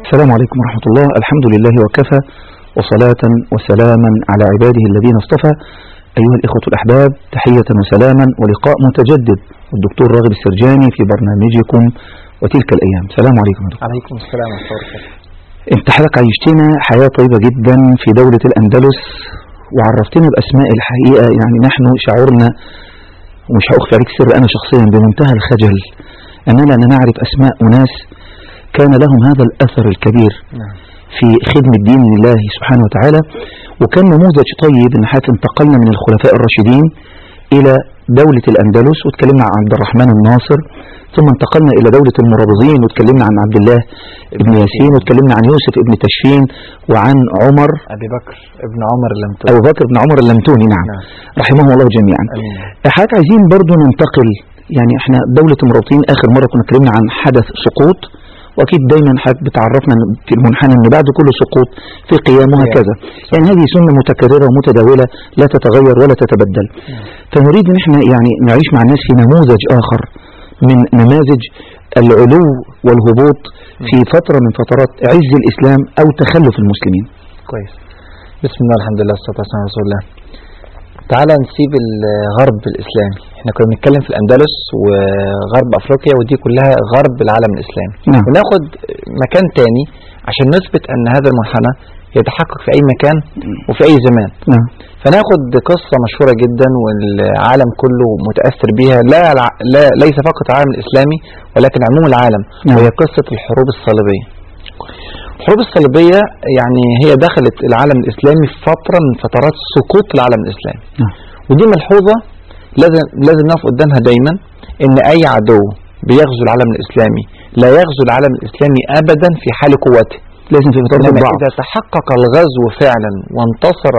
السلام عليكم ورحمة الله الحمد لله وكفى وصلاة وسلاما على عباده الذين اصطفى أيها الإخوة الأحباب تحية وسلاما ولقاء متجدد الدكتور راغب السرجاني في برنامجكم وتلك الأيام السلام عليكم يا دكتور. عليكم السلام ورحمة الله انت حضرتك عيشتنا حياة طيبة جدا في دولة الأندلس وعرفتنا بأسماء الحقيقة يعني نحن شعورنا ومش هأخفي عليك سر أنا شخصيا بمنتهى الخجل أننا لا نعرف أسماء أناس كان لهم هذا الأثر الكبير نعم في خدمة دين الله سبحانه وتعالى وكان نموذج طيب ان حيث انتقلنا من الخلفاء الراشدين الى دولة الاندلس وتكلمنا عن عبد الرحمن الناصر ثم انتقلنا الى دولة المرابضين وتكلمنا عن عبد الله بن ياسين وتكلمنا عن يوسف ابن تشفين وعن عمر أبي بكر ابن عمر لم ابو بكر بن عمر اللمتوني نعم نعم. رحمهم الله جميعا أمين حضرتك عايزين برضو ننتقل يعني احنا دولة المرابطين اخر مرة كنا اتكلمنا عن حدث سقوط واكيد دايما حضرتك بتعرفنا في المنحنى ان بعد كل سقوط في قيام وهكذا يعني هذه سنة متكررة ومتداولة لا تتغير ولا تتبدل فنريد ان احنا يعني نعيش مع الناس في نموذج اخر من نماذج العلو والهبوط في فترة من فترات عز الاسلام او تخلف المسلمين كويس بسم الله الحمد لله والصلاة والسلام على رسول الله تعالى نسيب الغرب الإسلامي احنا كنا بنتكلم في الأندلس وغرب أفريقيا ودي كلها غرب العالم الإسلامي نعم وناخد مكان تاني عشان نثبت أن هذا المنحنى يتحقق في أي مكان وفي أي زمان نعم فناخد قصة مشهورة جدا والعالم كله متأثر بها لا, لا ليس فقط العالم الإسلامي ولكن عموم العالم نعم. وهي قصة الحروب الصليبية الحروب الصليبية يعني هي دخلت العالم الإسلامي في فترة من فترات سقوط العالم الإسلامي نعم ودي ملحوظة لازم لازم نقف قدامها دايما إن أي عدو بيغزو العالم الإسلامي لا يغزو العالم الإسلامي أبدا في حال قوته لازم في فترة إنما الضعف إذا تحقق الغزو فعلا وانتصر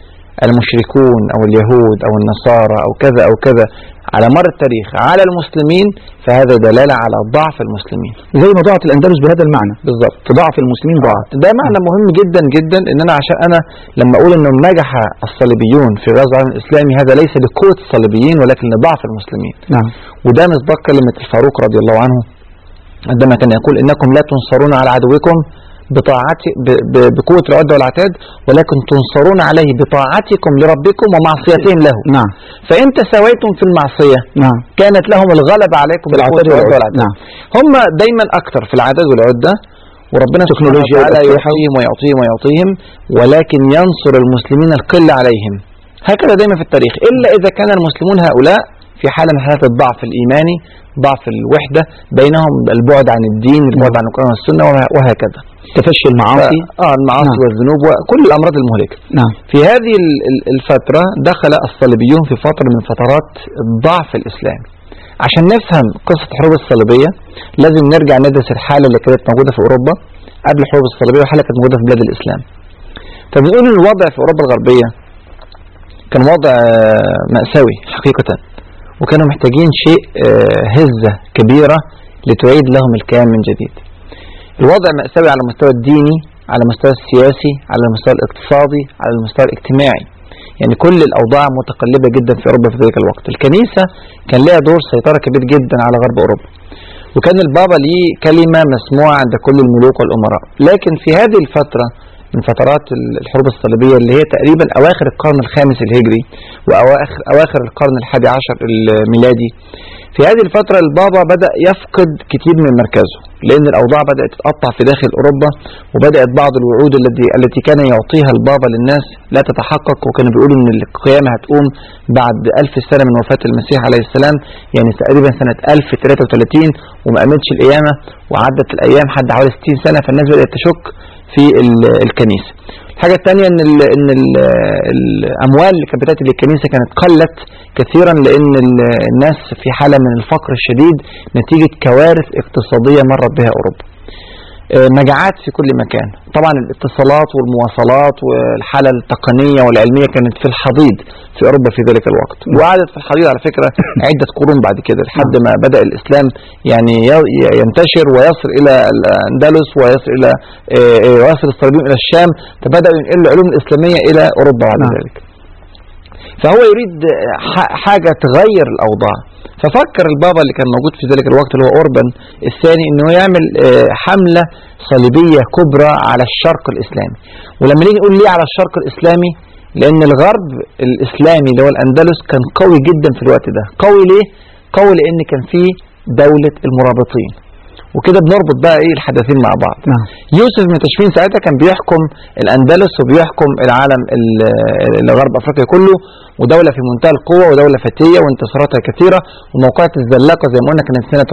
المشركون أو اليهود أو النصارى أو كذا أو كذا على مر التاريخ على المسلمين فهذا دلالة على ضعف المسلمين زي ما ضاعت الأندلس بهذا المعنى بالضبط ضعف المسلمين ضاعت ده معنى مهم جدا جدا ان انا عشان انا لما اقول انه نجح الصليبيون في غزو العالم الاسلامي هذا ليس لقوه الصليبيين ولكن لضعف المسلمين نعم وده مصداق كلمه الفاروق رضي الله عنه عندما كان يقول انكم لا تنصرون على عدوكم بطاعتي ب- ب- بقوه العده والعتاد ولكن تنصرون عليه بطاعتكم لربكم ومعصيتهم له نعم فان تساويتم في المعصيه نعم كانت لهم الغلبه عليكم في بقوة العتاد العدة والعدة والعتاد نعم هم دايما اكثر في العدد والعده وربنا سبحانه تكنولوجيا وتعالى والأسلحة. يعطيهم ويعطيهم ويعطيهم ولكن ينصر المسلمين القلة عليهم هكذا دايما في التاريخ إلا إذا كان المسلمون هؤلاء في حالة من حالات الضعف الإيماني ضعف الوحدة بينهم البعد عن الدين البعد عن القرآن والسنة وه- وهكذا تفشي المعاصي ف- آه المعاصي نعم. والذنوب وكل الأمراض المهلكة نعم في هذه ال- ال- الفترة دخل الصليبيون في فترة من فترات الضعف الإسلامي عشان نفهم قصة الحروب الصليبية لازم نرجع ندرس الحالة اللي كانت موجودة في أوروبا قبل الحروب الصليبية والحالة كانت موجودة في بلاد الإسلام فبنقول إن الوضع في أوروبا الغربية كان وضع آه، مأساوي حقيقة وكانوا محتاجين شيء آه، هزة كبيرة لتعيد لهم الكيان من جديد الوضع مأساوي على المستوى الديني على المستوى السياسي على المستوى الاقتصادي على المستوى الاجتماعي يعني كل الأوضاع متقلبة جدا في أوروبا في ذلك الوقت الكنيسة كان لها دور سيطرة كبير جدا على غرب أوروبا وكان البابا ليه كلمة مسموعة عند كل الملوك والأمراء لكن في هذه الفترة من فترات ال- الحروب الصليبية اللي هي تقريبا أواخر القرن الخامس الهجري وأواخر أواخر القرن الحادي عشر الميلادي في هذه الفترة البابا بدأ يفقد كتير من مركزه لأن الأوضاع بدأت تتقطع في داخل أوروبا وبدأت بعض الوعود التي التي كان يعطيها البابا للناس لا تتحقق وكانوا بيقولوا إن القيامة هتقوم بعد ألف سنة من وفاة المسيح عليه السلام يعني تقريبا سنة 1033 وما قامتش القيامة وعدت الأيام حد حوالي 60 سنة فالناس بدأت تشك في ال- الكنيسة الحاجة الثانية ان ال ان ال الاموال اللي كانت بتاتي للكنيسة كانت قلت كثيرا لان ال- الناس في حالة من الفقر الشديد نتيجة كوارث اقتصادية مرت بها اوروبا آه، مجاعات في كل مكان طبعا الاتصالات والمواصلات والحالة التقنية والعلمية كانت في الحضيض في أوروبا في ذلك الوقت وقعدت في الحضيض على فكرة عدة قرون بعد كده لحد ما بدأ الإسلام يعني ي- ينتشر ويصل إلى الأندلس ويصل إلى آه، آه، ويصل الصليبيون إلى الشام فبدأوا ينقلوا العلوم الإسلامية إلى أوروبا بعد نعم. ذلك فهو يريد ح- حاجة تغير الأوضاع ففكر البابا اللي كان موجود في ذلك الوقت اللي هو اوربان الثاني انه يعمل آه، حمله صليبيه كبرى على الشرق الاسلامي ولما نيجي نقول ليه على الشرق الاسلامي لان الغرب الاسلامي اللي هو الاندلس كان قوي جدا في الوقت ده قوي ليه قوي لان كان فيه دوله المرابطين وكده بنربط بقى ايه الحدثين مع بعض نعم يوسف بن تشفين ساعتها كان بيحكم الاندلس وبيحكم العالم ال- الغرب افريقيا كله ودوله في منتهى القوه ودوله فتيه وانتصاراتها كثيره وموقعة الزلاقه زي ما قلنا كانت سنه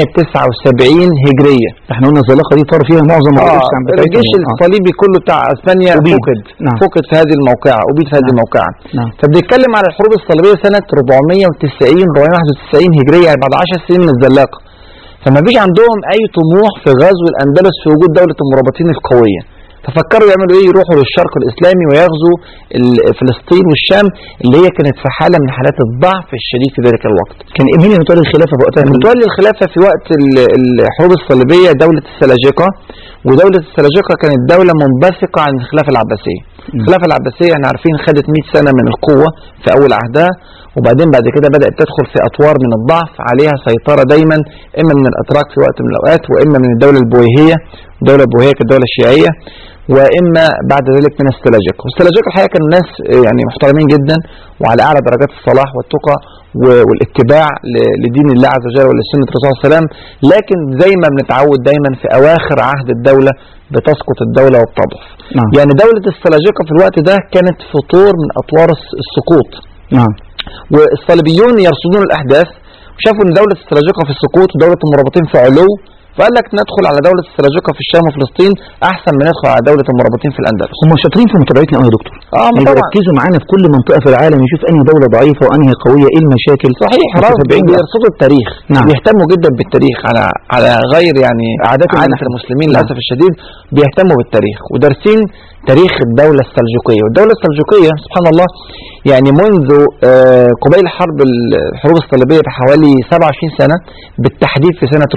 479 هجريه احنا قلنا الزلاقه دي طار فيها معظم اه الرؤوس عن بتاعتهم. الجيش آه. الصليبي كله بتاع اسبانيا أبيد. فقد نعم. فقد في هذه الموقعه أبيد في هذه نعم. الموقعه نعم فبنتكلم على الحروب الصليبيه سنه 490 491 هجريه يعني بعد 10 سنين من الزلاقه فما فيش عندهم اي طموح في غزو الاندلس في وجود دوله المرابطين القويه ففكروا يعملوا ايه يروحوا للشرق الاسلامي ويغزوا ال- فلسطين والشام اللي هي كانت في حاله من حالات الضعف الشديد في ذلك الوقت كان مين اللي متولي الخلافه في وقتها؟ متولي الخلافة في وقت ال- الحروب الصليبية دولة السلاجقة ودولة السلاجقة كانت دولة منبثقة عن الخلافة العباسية الخلافة العباسية احنا عارفين خدت 100 سنة من القوة في أول عهدها وبعدين بعد كده بدأت تدخل في أطوار من الضعف عليها سيطرة دايما إما من الأتراك في وقت من الأوقات وإما من الدولة البويهية الدولة البويهية كانت دولة شيعية واما بعد ذلك من السلاجقه والسلاجقه الحقيقه كانوا ناس آه، يعني محترمين جدا وعلى اعلى درجات الصلاح والتقى و- والاتباع ل- لدين الله عز وجل ولسنه الرسول صلى الله عليه وسلم لكن زي ما بنتعود دايما في اواخر عهد الدوله بتسقط الدوله وبتضعف نعم يعني دوله السلاجقه في الوقت ده كانت في طور من اطوار الس- السقوط نعم والصليبيون يرصدون الاحداث وشافوا ان دوله السلاجقه في السقوط ودوله المرابطين في علو فقال لك ندخل على دوله السلاجقه في الشام وفلسطين احسن من ندخل على دوله المرابطين في الاندلس هم شاطرين في متابعتنا قوي يا دكتور اه ما يعني طبعا بيركزوا معانا في كل منطقه في العالم يشوف انهي دوله ضعيفه وانهي قويه ايه المشاكل صحيح خلاص متتبعين بقى. بيرصدوا التاريخ نعم. بيهتموا جدا بالتاريخ على على غير يعني عادات عادة المنحة. المسلمين نعم. للاسف الشديد بيهتموا بالتاريخ ودارسين تاريخ الدولة السلجوقية والدولة السلجوقية سبحان الله يعني منذ آه، قبيل حرب الحروب الصليبية بحوالي 27 سنة بالتحديد في سنة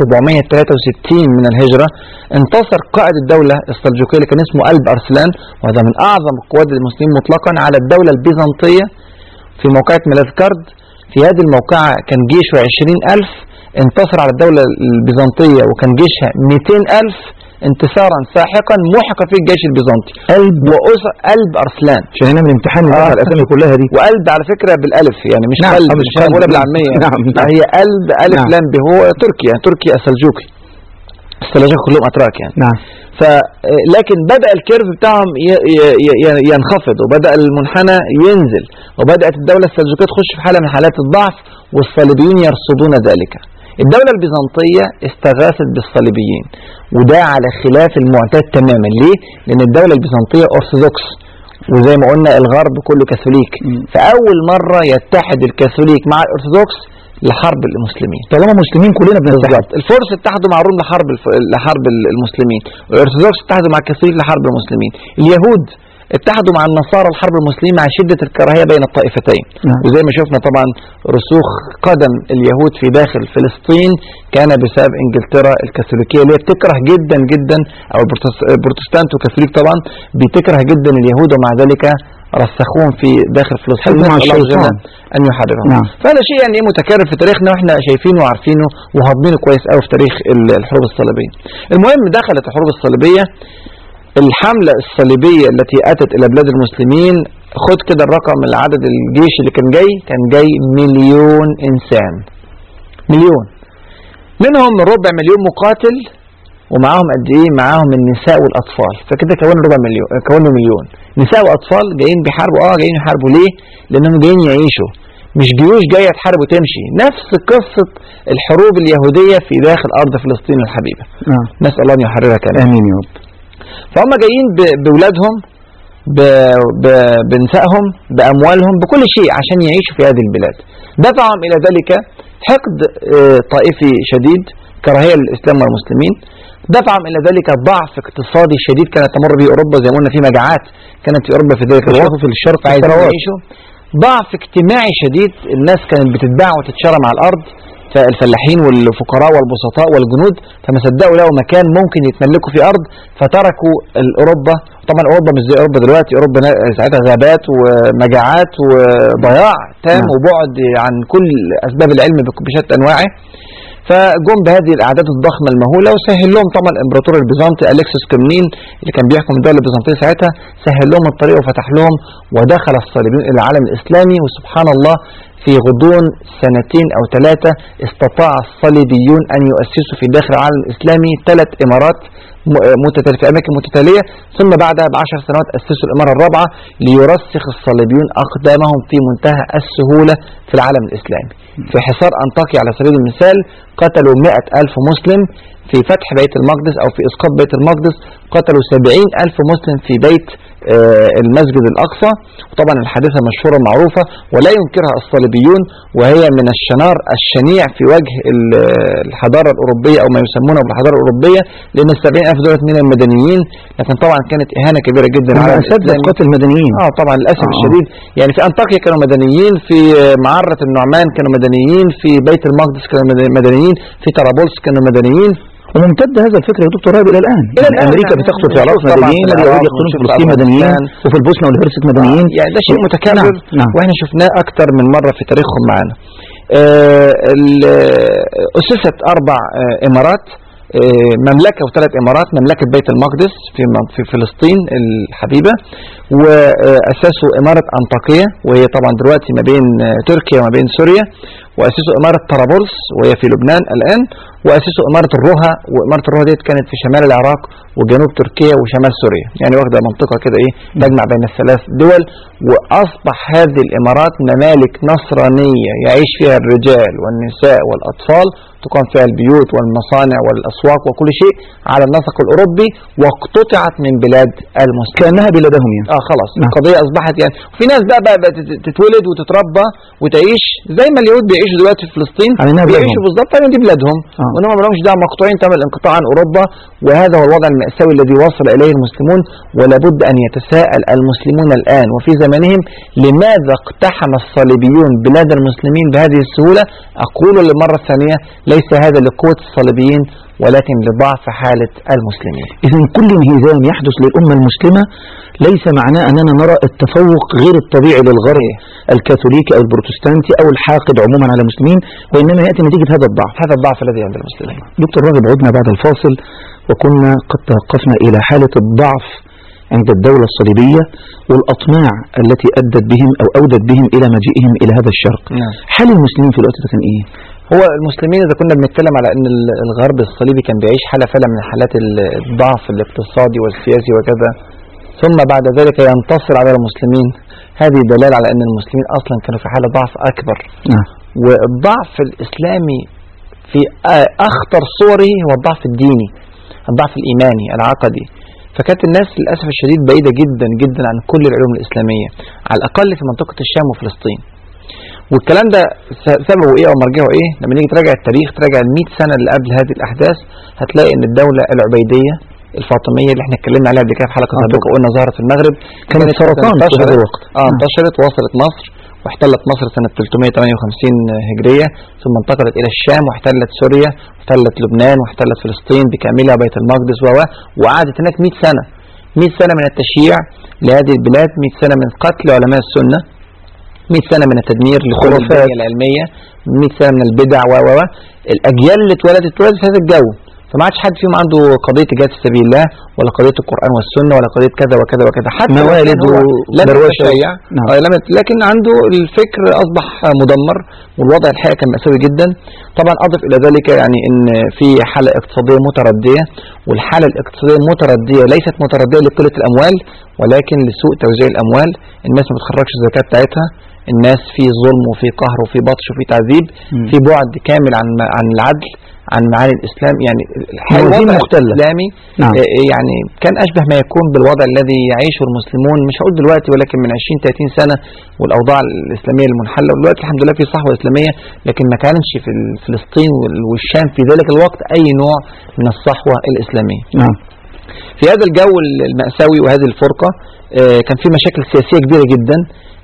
463 من الهجرة انتصر قائد الدولة السلجوقية اللي كان اسمه قلب أرسلان وهذا من أعظم قواد المسلمين مطلقا على الدولة البيزنطية في موقعة ملازكارد في هذه الموقعة كان جيشه 20 ألف انتصر على الدولة البيزنطية وكان جيشها 200 ألف انتصارا ساحقا محق فيه الجيش البيزنطي قلب وأسر قلب أرسلان عشان هنعمل امتحان آه. نعرف الاسامي كلها دي وقلب على فكرة بالألف يعني مش نعم، قلب آه، مش مش انا قلب. بقولها بالعامية يعني. نعم، لا نعم. هي قلب ألف نعم. لام ب هو تركيا تركيا السلجوقي السلاجقة كلهم أتراك يعني نعم ف لكن بدا الكيرف بتاعهم ي- ي- ي- ينخفض وبدا المنحنى ينزل وبدات الدوله السلجوقيه تخش في حاله من حالات الضعف والصليبيون يرصدون ذلك الدولة البيزنطية استغاثت بالصليبيين وده على خلاف المعتاد تماما ليه؟ لأن الدولة البيزنطية أرثوذكس وزي ما قلنا الغرب كله كاثوليك مم. فأول مرة يتحد الكاثوليك مع الأرثوذكس لحرب المسلمين طالما مسلمين كلنا بنتحد بالظبط الفرس اتحدوا مع الروم لحرب الف... لحرب ال- المسلمين والارثوذكس اتحدوا مع الكاثوليك لحرب المسلمين اليهود اتحدوا مع النصارى لحرب المسلمين مع شدة الكراهية بين الطائفتين نعم. وزي ما شفنا طبعا رسوخ قدم اليهود في داخل فلسطين كان بسبب انجلترا الكاثوليكية اللي هي بتكره جدا جدا او البروتس- البروتستانت والكاثوليك طبعا بتكره جدا اليهود ومع ذلك رسخوهم في داخل فلسطين حلوا مع نسأل الله عز وجل الشيطان. ان يحررهم نعم. فهذا شيء يعني إيه متكرر في تاريخنا واحنا شايفينه وعارفينه وهاضمينه كويس قوي في تاريخ ال- الحروب الصليبيه. المهم دخلت الحروب الصليبيه الحمله الصليبيه التي اتت الى بلاد المسلمين خد كده الرقم العدد الجيش اللي كان جاي كان جاي مليون انسان. مليون. منهم ربع مليون مقاتل ومعاهم قد ايه؟ معاهم النساء والاطفال فكده كونوا ربع مليون كونوا مليون نساء واطفال جايين بيحاربوا اه جايين يحاربوا ليه؟ لانهم جايين يعيشوا مش جيوش جايه تحارب وتمشي نفس قصه الحروب اليهوديه في داخل ارض فلسطين الحبيبه نعم نسال الله ان يحررها كمان امين يا رب فهم جايين ب- باولادهم ب- ب- بنسائهم باموالهم بكل شيء عشان يعيشوا في هذه البلاد دفعهم الى ذلك حقد آه، طائفي شديد كراهيه للاسلام والمسلمين دفعهم الى ذلك ضعف اقتصادي شديد كانت تمر به اوروبا زي ما قلنا في مجاعات كانت في اوروبا في ذلك الوقت شافوا في الشرق فعايزين ثروات. يعيشوا ضعف اجتماعي شديد الناس كانت بتتباع وتتشرى مع الارض فالفلاحين والفقراء والبسطاء والجنود فما صدقوا لقوا مكان ممكن يتملكوا فيه ارض فتركوا اوروبا طبعا اوروبا مش زي اوروبا دلوقتي اوروبا نا- ساعتها غابات ومجاعات وضياع تام نعم. وبعد عن كل اسباب العلم بك- بشتى انواعه فجم بهذه الاعداد الضخمه المهوله وسهل لهم طبعا الامبراطور البيزنطي الكسس كومنين اللي كان بيحكم الدوله البيزنطيه ساعتها سهل لهم الطريق وفتح لهم ودخل الصليبيون الى العالم الاسلامي وسبحان الله في غضون سنتين او ثلاثه استطاع الصليبيون ان يؤسسوا في داخل العالم الاسلامي ثلاث امارات م- متتالية في أماكن متتالية ثم بعدها بعشر سنوات أسسوا الإمارة الرابعة ليرسخ الصليبيون أقدامهم في منتهى السهولة في العالم الإسلامي في حصار أنطاكيا على سبيل المثال قتلوا مئة ألف مسلم في فتح بيت المقدس أو في إسقاط بيت المقدس قتلوا سبعين ألف مسلم في بيت آه، المسجد الأقصى وطبعا الحادثة مشهورة معروفة ولا ينكرها الصليبيون وهي من الشنار الشنيع في وجه ال- الحضارة الأوروبية أو ما يسمونه بالحضارة الأوروبية لأن السبعين ألف دولت من المدنيين لكن طبعا كانت إهانة كبيرة جدا على على أساس الإسلام. إسقاط المدنيين اه طبعا للاسف آه. الشديد يعني في انطاكيا كانوا مدنيين في معرة النعمان كانوا مدنيين في بيت المقدس كانوا مد- مدنيين في طرابلس كانوا مدنيين وممتد هذا الفكر يا دكتور رهيب الى الان إلى يعني الآن امريكا يعني بتقتل في بنشوف العراق طبعاً مدنيين في اليهود العراق يقتلون في ونشوف فلسطين في مدنيين أفغانستان. وفي البوسنه والهرسك مدنيين يعني ده شيء متكرر نعم نعم واحنا شفناه اكتر من مره في تاريخهم معانا آه، ال- آه، اسست اربع آه، امارات آه، مملكه وثلاث امارات مملكه بيت المقدس في من- في فلسطين الحبيبه واسسوا اماره انطاكيه وهي طبعا دلوقتي ما بين آه، تركيا وما بين سوريا واسسوا اماره طرابلس وهي في لبنان الان واسسوا اماره الروها واماره الروها ديت كانت في شمال العراق وجنوب تركيا وشمال سوريا يعني واخده منطقه كده ايه تجمع بين الثلاث دول واصبح هذه الامارات ممالك نصرانيه يعيش فيها الرجال والنساء والاطفال تقام فيها البيوت والمصانع والاسواق وكل شيء على النسق الاوروبي واقتطعت من بلاد المسلمين كانها بلادهم يعني اه خلاص نعم. القضيه اصبحت يعني في ناس بقى, بقى, بقى تت- تتولد وتتربى وتعيش زي ما اليهود بيعيشوا دلوقتي في فلسطين على إنها بلادهم. بيعيشوا بالظبط على إن دي بلادهم آه. وانهم ما لهمش دعوه مقطوعين تم الانقطاع عن اوروبا وهذا هو الوضع المأساوي الذي وصل اليه المسلمون ولا بد ان يتساءل المسلمون الان وفي زمانهم لماذا اقتحم الصليبيون بلاد المسلمين بهذه السهوله اقول للمره الثانيه ليس هذا لقوه الصليبيين ولكن لضعف حاله المسلمين إذا كل انهزام يحدث للأمة المسلمة ليس معناه أننا نرى التفوق غير الطبيعي للغرب الكاثوليكي أو البروتستانتي أو الحاقد عموما على المسلمين وإنما يأتي نتيجة هذا الضعف هذا الضعف الذي عند المسلمين دكتور راغب عدنا بعد الفاصل وكنا قد توقفنا إلى حالة الضعف عند الدولة الصليبية والأطماع التي أدت بهم أو أودت بهم إلى مجيئهم إلى هذا الشرق نعم. حال المسلمين في الوقت ده كان إيه؟ هو المسلمين اذا كنا بنتكلم على ان ال- الغرب الصليبي كان بيعيش حاله فعلا من حالات ال- الضعف الاقتصادي والسياسي وكذا ثم بعد ذلك ينتصر على المسلمين هذه دلالة على ان المسلمين اصلا كانوا في حاله ضعف اكبر نعم والضعف الاسلامي في آ- اخطر صوره هو الضعف الديني الضعف الايماني العقدي فكانت الناس للاسف الشديد بعيده جدا جدا عن كل العلوم الاسلاميه على الاقل في منطقه الشام وفلسطين والكلام ده س- سببه ايه او مرجعه ايه لما نيجي تراجع التاريخ تراجع ال 100 سنه اللي قبل هذه الاحداث هتلاقي ان الدوله العبيديه الفاطميه اللي احنا اتكلمنا عليها قبل كده في حلقه آه سابقه قلنا ظهرت في المغرب كانت سرطان في انتشرت هذا الوقت اه انتشرت وصلت مصر واحتلت مصر سنة 358 هجرية ثم انتقلت إلى الشام واحتلت سوريا واحتلت لبنان واحتلت فلسطين بكاملها بيت المقدس و و- وقعدت هناك 100 سنة 100 سنة من التشييع لهذه البلاد 100 سنة من قتل علماء السنة 100 سنة من التدمير لكل خرافات. البنية العلمية 100 سنة من البدع و و و الأجيال اللي اتولدت اتولدت في هذا الجو فما عادش حد فيهم عنده قضية جهاد في سبيل الله ولا قضية القرآن والسنة ولا قضية كذا وكذا وكذا حتى لو موالد كان هو لم ودرواشة. يتشيع نعم. آه، لم- لكن عنده الفكر أصبح مدمر والوضع الحقيقة كان مأساوي جدا طبعا أضف إلى ذلك يعني إن في حالة اقتصادية متردية والحالة الاقتصادية المتردية ليست متردية لقلة الأموال ولكن لسوء توزيع الأموال الناس ما بتخرجش الزكاة بتاعتها الناس في ظلم وفي قهر وفي بطش وفي تعذيب مم. في بعد كامل عن عن العدل عن معاني الاسلام يعني موازين الوضع مختلة. الاسلامي نعم. آه، يعني كان اشبه ما يكون بالوضع الذي يعيشه المسلمون مش هقول دلوقتي ولكن من 20 30 سنه والاوضاع الاسلاميه المنحله ودلوقتي الحمد لله في صحوه اسلاميه لكن ما كانش في ال- فلسطين وال- والشام في ذلك الوقت اي نوع من الصحوه الاسلاميه نعم في هذا الجو المأساوي وهذه الفرقة آه، كان في مشاكل سياسية كبيرة جدا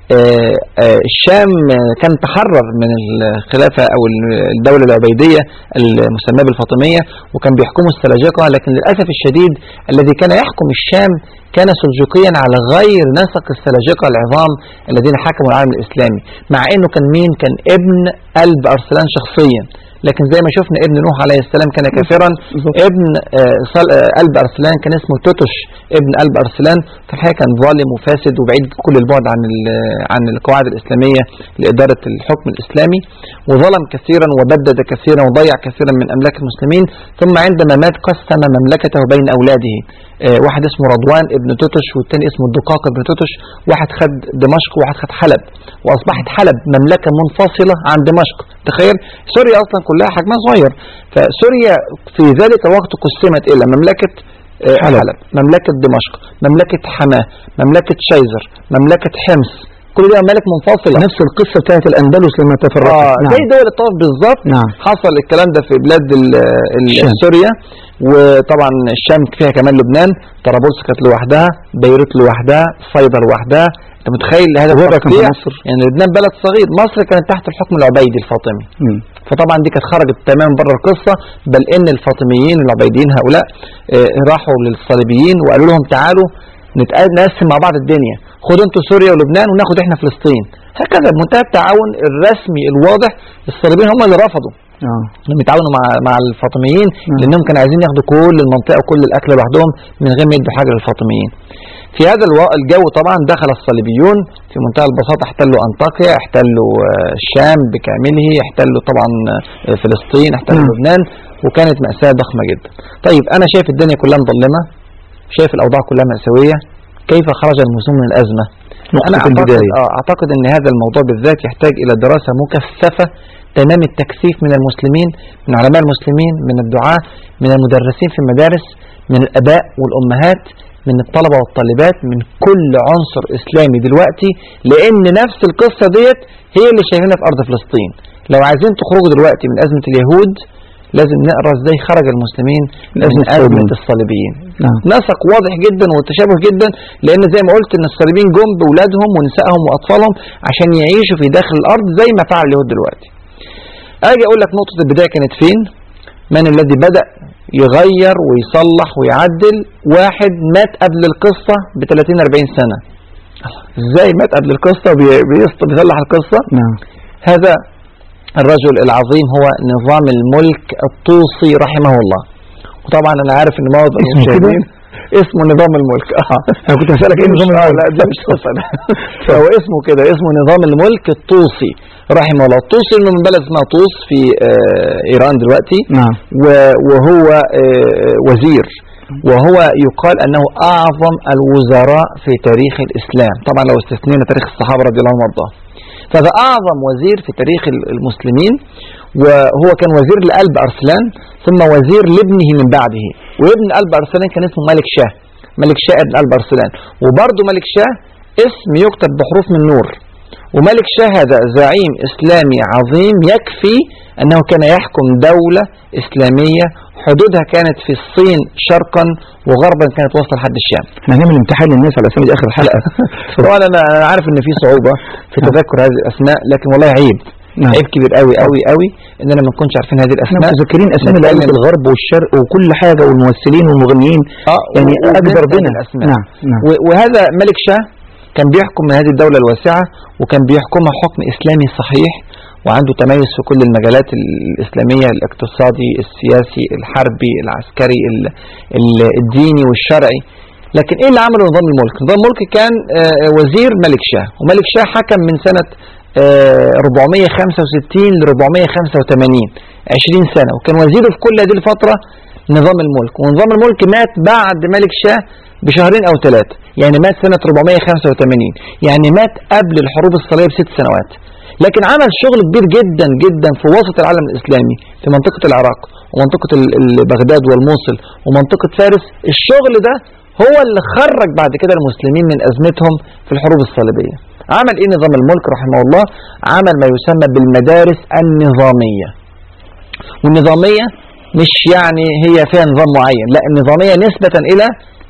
آه، آه، الشام آه، كان تحرر من الخلافة أو الدولة العبيدية المسماة بالفاطمية وكان بيحكموا السلاجقة لكن للأسف الشديد الذي كان يحكم الشام كان سلجوقيا على غير نسق السلاجقة العظام الذين حكموا العالم الإسلامي مع أنه كان مين كان ابن قلب أرسلان شخصيا لكن زي ما شفنا ابن نوح عليه السلام كان كافرا ابن آه، صل- آه، قلب أرسلان كان اسمه توتش ابن قلب أرسلان في الحقيقة كان ظالم وفاسد وبعيد كل البعد عن ال- عن القواعد الإسلامية لإدارة الحكم الإسلامي وظلم كثيرا وبدد كثيرا وضيع كثيرا من أملاك المسلمين ثم عندما مات قسم مملكته بين أولاده آه، واحد اسمه رضوان ابن توتش والتاني اسمه الدقاق ابن توتش واحد خد دمشق وواحد خد حلب وأصبحت حلب مملكة منفصلة عن دمشق تخيل سوريا أصلا كلها حجمها صغير فسوريا في ذلك الوقت قسمت إلى مملكة آه، حلب. حلب مملكة دمشق مملكة حماة مملكة شيزر مملكة حمص كل دي ممالك منفصلة نفس القصة بتاعت الأندلس لما تفرقت آه نعم. زي دول الطرف بالظبط نعم. حصل الكلام ده في بلاد ال- ال- الشام. سوريا وطبعا الشام فيها كمان لبنان طرابلس كانت لوحدها بيروت لوحدها صيدا لوحدها انت متخيل هذا الوضع كان في التقطيع؟ مصر. يعني لبنان بلد صغير مصر كانت تحت الحكم العبيدي الفاطمي مم. فطبعا دي كانت خرجت تماما بره القصه بل ان الفاطميين العبيديين هؤلاء آه، راحوا للصليبيين وقالوا لهم تعالوا نتقا- نقسم مع بعض الدنيا خدوا انتوا سوريا ولبنان وناخد احنا فلسطين هكذا بمنتهى التعاون الرسمي الواضح الصليبيين هم اللي رفضوا آه. انهم يتعاونوا مع مع الفاطميين لانهم كانوا عايزين ياخدوا كل المنطقه وكل الاكل لوحدهم من غير ما يدوا حاجه للفاطميين. في هذا الو- الجو طبعا دخل الصليبيون في منتهى البساطه احتلوا انطاكيا، احتلوا آه، الشام بكامله، احتلوا طبعا آه، فلسطين، احتلوا نعم. لبنان وكانت ماساه ضخمه جدا. طيب انا شايف الدنيا كلها مظلمه، شايف الاوضاع كلها ماساويه، كيف خرج المسلمون من الازمه؟ نقطة انا اعتقد البداية. اه اعتقد ان هذا الموضوع بالذات يحتاج الى دراسه مكثفه تنام التكثيف من المسلمين من علماء المسلمين من الدعاة من المدرسين في المدارس من الاباء والامهات من الطلبه والطالبات من كل عنصر اسلامي دلوقتي لان نفس القصه ديت هي اللي شايفينها في ارض فلسطين لو عايزين تخرجوا دلوقتي من ازمه اليهود لازم نقرا ازاي خرج المسلمين من أزمة ازمه الصليبيين. الصليبيين نعم. نسق واضح جدا وتشابه جدا لان زي ما قلت ان الصليبيين جم باولادهم ونسائهم واطفالهم عشان يعيشوا في داخل الارض زي ما فعل اليهود دلوقتي. اجي اقول لك نقطه البدايه كانت فين؟ من الذي بدا يغير ويصلح ويعدل واحد مات قبل القصه ب 30 40 سنه. ازاي مات قبل القصه وبي- بيص- بيصلح القصه؟ نعم هذا الرجل العظيم هو نظام الملك الطوسي رحمه الله وطبعا انا عارف ان معظم اسمه المشاهدين اسمه نظام الملك اه أنا كنت هسألك إيه نظام آه، الملك؟ لا دي مش قصه ده. فهو اسمه كده اسمه نظام الملك الطوسي رحمه الله الطوسي انه من بلد اسمها طوس في آه، ايران دلوقتي نعم و- وهو آه، وزير وهو يقال انه اعظم الوزراء في تاريخ الاسلام طبعا لو استثنينا تاريخ الصحابه رضي الله عنهم وارضاهم فهذا اعظم وزير في تاريخ ال- المسلمين وهو كان وزير لقلب ارسلان ثم وزير لابنه من بعده وابن قلب ارسلان كان اسمه ملك شاه ملك شاه ابن قلب ارسلان وبرضه ملك شاه اسم يكتب بحروف من نور وملك شاه هذا زعيم اسلامي عظيم يكفي انه كان يحكم دوله اسلاميه حدودها كانت في الصين شرقا وغربا كانت واصله لحد الشام احنا هنعمل امتحان للناس على اسامي دي اخر الحلقة طبعا انا أنا عارف ان في صعوبه في نعم. تذكر هذه الاسماء لكن والله عيب نعم. عيب كبير قوي قوي قوي اننا ما نكونش عارفين هذه احنا الاسماء متذكرين اسامي نتكلم- لعيبة الغرب والشرق وكل حاجة والممثلين والمغنيين اه يعني و- اكبر وننسى بنا الاسماء نعم نعم و- وهذا ملك شاه كان بيحكم من هذه الدولة الواسعة وكان بيحكمها حكم إسلامي صحيح وعنده تميز في كل المجالات الإسلامية الاقتصادي السياسي الحربي العسكري ال- ل- الديني والشرعي لكن ايه اللي عمله نظام الملك نظام الملك كان آه، وزير ملك شاه وملك شاه حكم من سنة آه، 465 ل 485 20 سنة وكان وزيره في كل هذه الفترة نظام الملك ونظام الملك مات بعد ملك شاه بشهرين او ثلاثة يعني مات سنة 485 يعني مات قبل الحروب الصليبية بست سنوات لكن عمل شغل كبير جدا جدا في وسط العالم الاسلامي في منطقة العراق ومنطقة ال- ال- بغداد والموصل ومنطقة فارس الشغل ده هو اللي خرج بعد كده المسلمين من ازمتهم في الحروب الصليبية عمل ايه نظام الملك رحمه الله عمل ما يسمى بالمدارس النظامية والنظامية مش يعني هي فيها نظام معين لا النظامية نسبة إلى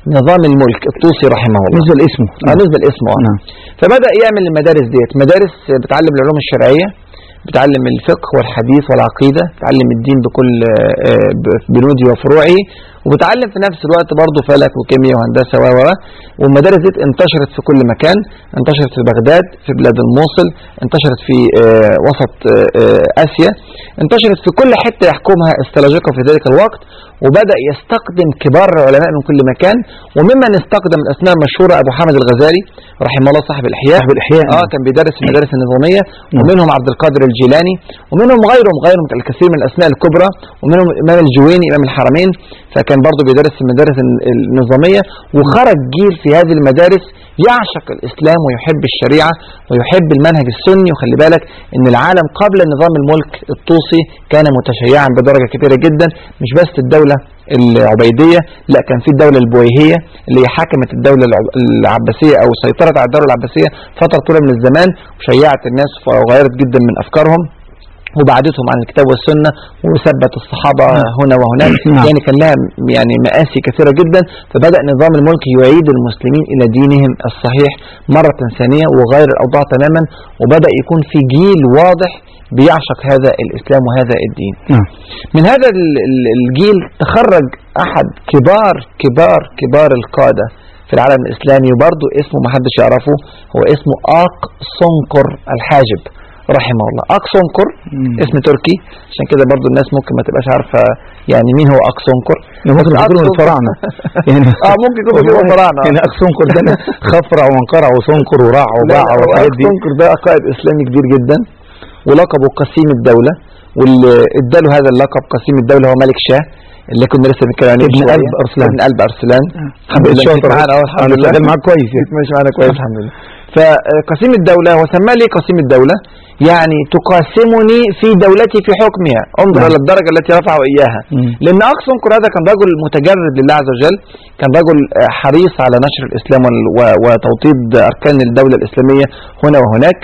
نظام الملك الطوسي رحمه الله بالنسبة لاسمه اه نزل اسمه اه نعم فبدأ يعمل المدارس ديت مدارس بتعلم العلوم الشرعية بتعلم الفقه والحديث والعقيدة بتعلم الدين بكل آه، آه، بنوده وفروعه وبتعلم في نفس الوقت برضه فلك وكيمياء وهندسة و و و. والمدارس دي انتشرت في كل مكان انتشرت في بغداد في بلاد الموصل انتشرت في آه، وسط آه، آه، آسيا انتشرت في كل حتة يحكمها السلاجقة في ذلك الوقت وبدأ يستخدم كبار العلماء من كل مكان وممن استخدم الأسماء المشهورة أبو حامد الغزالي رحمه الله صاحب الإحياء صاحب الإحياء اه كان بيدرس المدارس النظامية نعم. ومنهم عبد القادر الجيلاني ومنهم غيرهم غيرهم الكثير من الأسماء الكبرى ومنهم الإمام الجويني إمام الحرمين فكان برضه بيدرس المدارس الن- النظامية وخرج جيل في هذه المدارس يعشق الإسلام ويحب الشريعة ويحب المنهج السني وخلي بالك إن العالم قبل نظام الملك الطوسي كان متشيعا بدرجة كبيرة جدا مش بس الدولة العبيدية لا كان في الدولة البويهية اللي هي حكمت الدولة العب- العباسية أو سيطرت على الدولة العباسية فترة طويلة من الزمان وشيعت الناس وغيرت جدا من أفكارهم وبعدتهم عن الكتاب والسنة وثبت الصحابة هنا وهناك نعم. يعني كان لها يعني مآسي كثيرة جدا فبدأ نظام الملك يعيد المسلمين إلى دينهم الصحيح مرة ثانية وغير الأوضاع تماما وبدأ يكون في جيل واضح بيعشق هذا الإسلام وهذا الدين نعم من هذا ال- ال- الجيل تخرج أحد كبار كبار كبار القادة في العالم الإسلامي وبرضه اسمه ما حدش يعرفه هو اسمه آق سنقر الحاجب رحمه الله آق سنقر مم. اسم تركي عشان كده برضه الناس ممكن ما تبقاش عارفة يعني مين هو آق سنقر يعني ممكن بس آق يكونوا من سنقر- الفراعنة يعني اه ممكن يكونوا من والله الفراعنة يعني أقصنكر ده أنا خفرع وانقرع وصنكر وراع وباع والحاجات دي سنكر ده قائد اسلامي كبير جدا ولقبه قسيم الدولة واللي اداله هذا اللقب قسيم الدولة هو ملك شاه اللي كنا لسه بنتكلم عليه ابن من شوية. قلب أرسلان. ابن قلب ارسلان الحمد لله شاطر. جيت معانا اهو الحمد أنا لله شغال معاك كويس يعني. جيت ماشي معانا كويس الحمد لله فقسيم الدولة وسماه لي قسيم الدولة يعني تقاسمني في دولتي في حكمها انظر نعم. الى الدرجة التي رفعه اياها مم. لان اقصى هذا كان رجل متجرد لله عز وجل كان رجل آه، حريص على نشر الاسلام وال- و- وتوطيد اركان الدولة الاسلامية هنا وهناك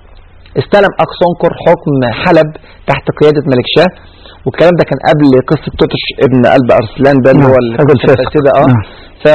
استلم أقصنكر حكم حلب تحت قيادة ملك شاه والكلام ده كان قبل قصة توتش ابن قلب أرسلان ده اللي نعم، هو هذا الفاسق. الفاسدة اه نعم.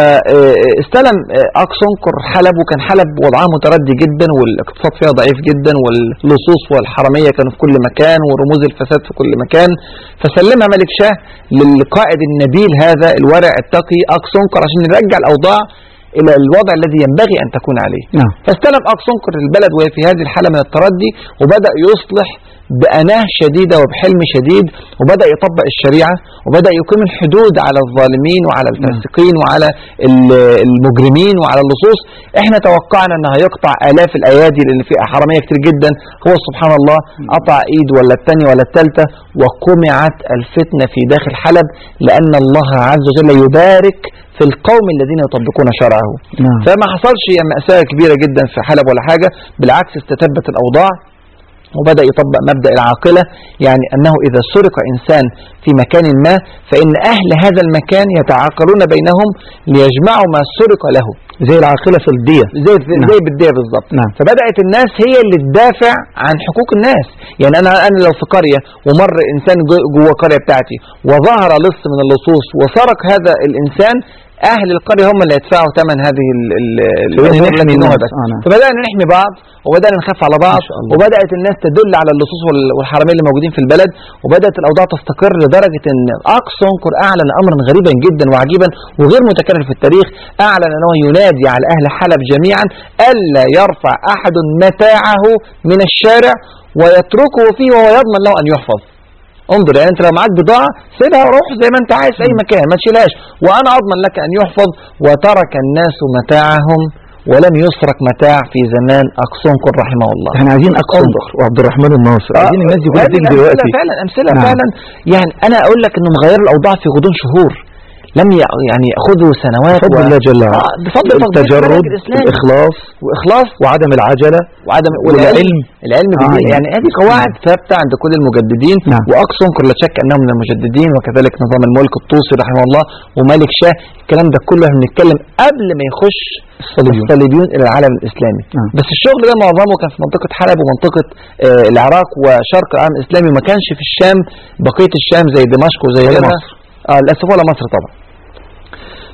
فاستلم أقصنكر حلب وكان حلب وضعها متردي جدا والاقتصاد فيها ضعيف جدا واللصوص والحرمية كانوا في كل مكان ورموز الفساد في كل مكان فسلمها ملك شاه للقائد النبيل هذا الورع التقي أقصنكر عشان يرجع الأوضاع إلى الوضع الذي ينبغي أن تكون عليه نعم فاستلم أقصنكر البلد وهي في هذه الحالة من التردي وبدأ يصلح بأناه شديدة وبحلم شديد وبدأ يطبق الشريعة وبدأ يقيم الحدود على الظالمين وعلى الفاسقين وعلى ال- المجرمين وعلى اللصوص احنا توقعنا انها يقطع آلاف الأيادي لأن في حرامية كتير جدا هو سبحان الله قطع ايد ولا الثانية ولا الثالثة وقمعت الفتنة في داخل حلب لأن الله عز وجل يبارك في القوم الذين يطبقون شرعه نعم فما حصلش يعني مأساة كبيرة جدا في حلب ولا حاجة بالعكس استتبت الأوضاع وبدأ يطبق مبدأ العاقلة يعني أنه إذا سرق إنسان في مكان ما فإن أهل هذا المكان يتعاقلون بينهم ليجمعوا ما سرق له زي العاقلة في الدية زي نعم. زي بالدية بالظبط نعم. فبدأت الناس هي اللي تدافع عن حقوق الناس يعني أنا أنا لو في قرية ومر إنسان جو- جوه القرية بتاعتي وظهر لص من اللصوص وسرق هذا الإنسان أهل القرية هم اللي يدفعوا ثمن هذه ال ال فبدأنا الأمور نحمي التي الناس. نهبت. آه، نعم. فبدأنا نحمي بعض وبدأنا نخاف على بعض ما شاء الله. وبدأت الناس تدل على اللصوص وال- والحرامية اللي موجودين في البلد وبدأت الأوضاع تستقر لدرجة أن أقصى انكر أعلن أمرا غريبا جدا وعجيبا وغير متكرر في التاريخ أعلن أنه ينادي على أهل حلب جميعا ألا يرفع أحد متاعه من الشارع ويتركه فيه وهو يضمن له أن يحفظ انظر يعني انت لو معاك بضاعة سيبها وروح زي ما انت عايز في اي مكان ما تشيلهاش وانا اضمن لك ان يحفظ وترك الناس متاعهم ولم يسرق متاع في زمان اقصنكر رحمه الله احنا عايزين أقصنكر وعبد الرحمن الناصر عايزين الناس دي كلها وهذه تيجي الأمثلة دلوقتي فعلا امثله نعم. فعلا يعني انا اقول لك انهم غيروا الاوضاع في غضون شهور لم ي- يعني ياخذوا سنوات بفضل الله جل وعلا آه، بفضل تطبيق التجرد المنهج الإسلامي. الإخلاص واخلاص وعدم العجلة وعدم والعلم. العلم آه، بالدين يعني. يعني هذه قواعد ثابته عند كل المجددين نعم. واقصنكر لا شك انه من المجددين وكذلك نظام الملك الطوسي رحمه الله وملك شاه الكلام ده كله احنا بنتكلم قبل ما يخش الصليبيون. الصليبيون الى العالم الاسلامي نعم. بس الشغل ده معظمه كان في منطقه حلب ومنطقه آه العراق وشرق العالم الاسلامي وما كانش في الشام بقيه الشام زي دمشق وزي ولا غيرها مصر. اه للاسف ولا مصر طبعا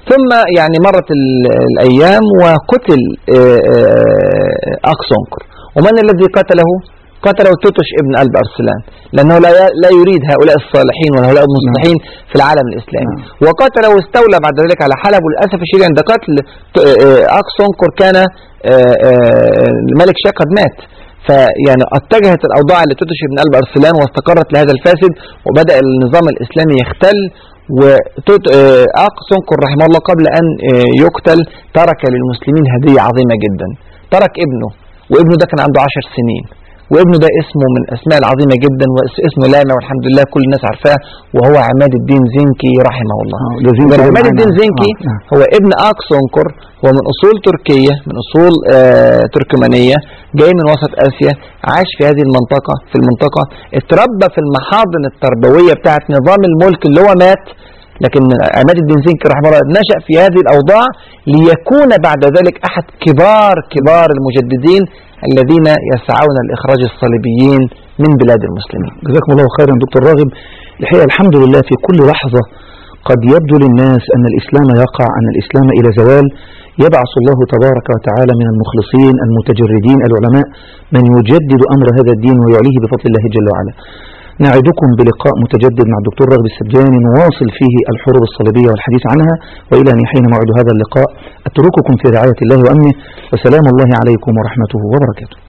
ثم يعني مرت ال- الأيام وقتل آه، آه، أقصنكر ومن الذي قتله؟ قتله توتش ابن قلب أرسلان لأنه لا ي- لا يريد هؤلاء الصالحين وهؤلاء المصلحين في العالم الإسلامي نعم. وقتله واستولى بعد ذلك على حلب وللأسف الشديد عند قتل ت- آه، أقصنكر كان آه، آه، الملك شقد مات فيعني اتجهت الاوضاع لتوتش بن قلب ارسلان واستقرت لهذا الفاسد وبدا النظام الاسلامي يختل وأقصنكر رحمه الله قبل أن آه، يقتل ترك للمسلمين هدية عظيمة جدا ترك ابنه وابنه ده كان عنده عشر سنين وابنه ده اسمه من الأسماء العظيمة جدا واسمه لامع والحمد لله كل الناس عارفاه وهو عماد الدين زنكي رحمه الله آه، ده زنكي ده عماد معانا. الدين زنكي آه، نعم. هو ابن أقصنكر هو من أصول تركية من أصول آه تركمانية جاي من وسط آسيا عاش في هذه المنطقة في المنطقة اتربى في المحاضن التربوية بتاعت نظام الملك اللي هو مات لكن عماد الدين زنكي رحمه الله نشأ في هذه الأوضاع ليكون بعد ذلك أحد كبار كبار المجددين الذين يسعون لإخراج الصليبيين من بلاد المسلمين جزاكم الله خيرا دكتور راغب الحقيقة الحمد لله في كل لحظة قد يبدو للناس أن الإسلام يقع أن الإسلام إلى زوال يبعث الله تبارك وتعالى من المخلصين المتجردين العلماء من يجدد أمر هذا الدين ويعليه بفضل الله جل وعلا نعدكم بلقاء متجدد مع الدكتور راغب السجاني نواصل فيه الحروب الصليبية والحديث عنها وإلى أن يحين موعد هذا اللقاء أترككم في رعاية الله وأمنه وسلام الله عليكم ورحمته وبركاته